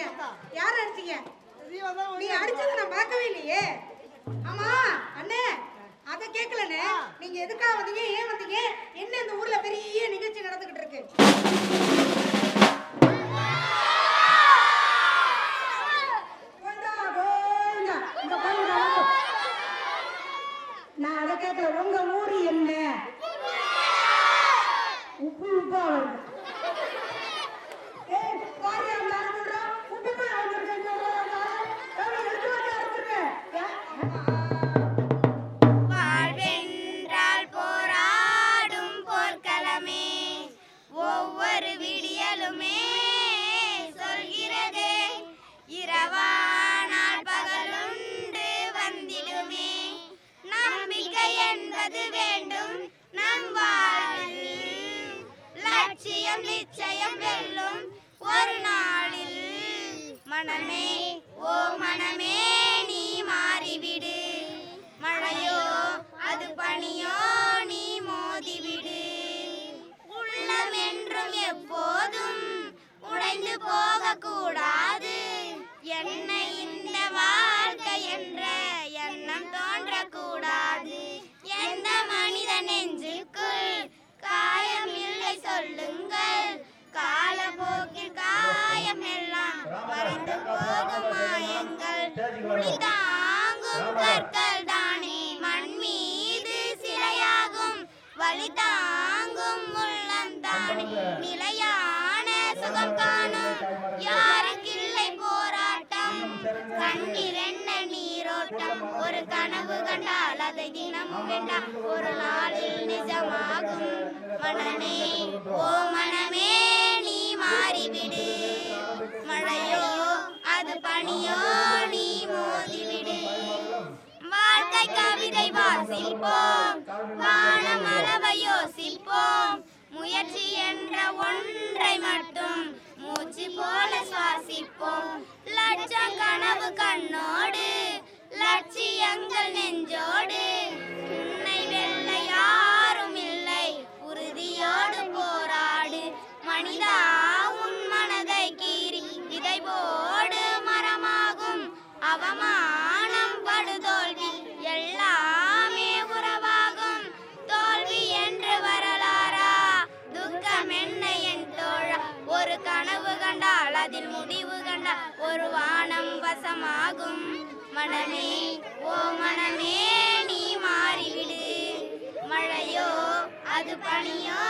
யார் அடிச்சீங்க ஜீவா தான் நீ வந்து- அடிச்சது நான் பார்க்கவே இல்லையே ஆமா அண்ணே அத கேட்கலண்ணே நீங்க எதுக்காக வந்தீங்க ஏன் வந்தீங்க என்ன இந்த ஊர்ல பெரிய நிகழ்ச்சி நடந்துகிட்டு இருக்கு கோவிந்தா, கோவிந்தா. இங்க பாருங்க, வாங்க. நான் அதை கேட்கல உங்க ஊரு என்ன உப்பு உப்பா வருது ஏய், பாரு, அந்த ஆளு சொல்றான், உப்பு உப்பா வந்திருக்கேன்னு சொல்றான் அந்த ஆளு. ஏய், எடுத்து வச்சு அறுத்துருவேன். ஏன்? வாழ்வென்றால் போராடும் போர்க்களமே ஒவ்வொரு விடியலுமே சொல்கிறதே இரவானால் பகலுண்டு வந்திடுமே நம்பிக்கை என்பது வேண்டும் நம் வாழ்வில் லட்சியம் நிச்சயம் வெல்லும் ஒரு நாளில் மனமே ஓ மனமே நீ மாறிவிடு மழையோ அது பனியோ நீ மோதிவிடு உள்ளம் என்றும் எப்போதும் உடைந்து போக கூடாது என்ன இந்த வாழ்க்கை என்ற எண்ணம் தோன்றக்கூடாது எந்த மனித நெஞ்சுக்குள் காயம் இல்லை சொல்லுங்கள் காலப்போக்கில் காயம் எல்லாம் மறைந்து போகும் மாயங்கள் உளி தாங்கும் கற்கள் தானே மண் மீது சிலையாகும் வழி தாங்கும் உள்ளம் தானே நிலையான சுகம் காணும் யாருக்கில்லை போராட்டம் கண்ணீர் என்ன நீரோட்டம் ஒரு கனவு கண்டால் அதை தினமும் வேண்டாம் ஒரு நாளில் நிஜமாகும் மனமே ஓ மனமே நீ மாறிவிடு மழையோ அது பனியோ நீ மோதிவிடு வாழ்க்கை கவிதை வாசிப்போம் வானம் அளவை யோசிப்போம் முயற்சி என்ற ஒன்றை மட்டும் மூச்சு போல சுவாசிப்போம் லட்சம் கனவு கண்ணோடு லட்சியங்கள் நெஞ்சோடு உன்னை வெல்ல யாரும் இல்லை உறுதியோடு போராடு மனிதா உன் மனதை கீறி விதை போடு மரமாகும் அவமானம் படுதோல்வி எல்லாமே உறவாகும் தோல்வி என்று வரலாறா துக்கம் என்ன என் தோழா ஒரு கனவு கண்டால் அதில் முடிவு கண்டால் ஒரு வானம் வசமாகும் மனமே ஓ மனமே நீ மாறிவிடு மழையோ அது பனியோ